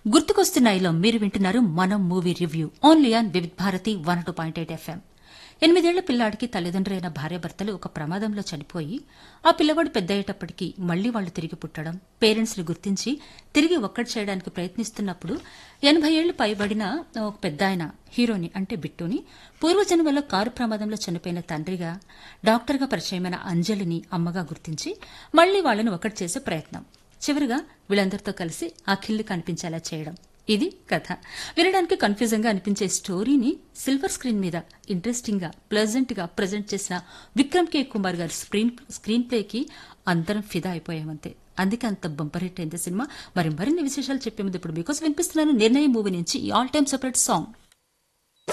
గుర్తుకొస్తున్నాయిలో మీరు వింటున్నారు మనం movie review only on Vividh Bharati one two point eight FM ఎనిమిదేళ్ల పిల్లాడికి తల్లిదండ్రులైన భార్యాభర్తలు ఒక ప్రమాదంలో చనిపోయి ఆ పిల్లవాడు పెద్దయ్యేటప్పటికీ మళ్లీ వాళ్ళు తిరిగి పుట్టడం పేరెంట్స్ ని గుర్తించి తిరిగి ఒక్కటి చేయడానికి ప్రయత్నిస్తున్నప్పుడు ఎనభై ఏళ్లు పైబడిన ఒక పెద్ద ఆయన హీరోని అంటే బిట్టుని పూర్వజన్మలో కారు ప్రమాదంలో చనిపోయిన తండ్రిగా డాక్టర్గా పరిచయమైన అంజలిని అమ్మగా గుర్తించి మళ్లీ వాళ్ళని ఒకటి చేసే ప్రయత్నం చివరిగా వీళ్ళందరితో కలిసి అఖిల్ని కనిపించేలా చేయడం ఇది కథ వినడానికి కన్ఫ్యూజన్ గా అనిపించే స్టోరీని సిల్వర్ స్క్రీన్ మీద ఇంట్రెస్టింగ్ గా ప్లెజెంట్ గా ప్రజెంట్ చేసిన విక్రమ్ కే కుమార్ గారి స్క్రీన్ స్క్రీన్ ప్లేకి అందరం ఫిదా అయిపోయామంతే అందుకే అంత బంపర్ హిట్ అయింది సినిమా మరి మరిన్ని విశేషాలు చెప్పే ముందు ఇప్పుడు మీకోసం వినిపిస్తున్నాను నిర్ణయం మూవీ నుంచి ఆల్ టైమ్ సెపరేట్ సాంగ్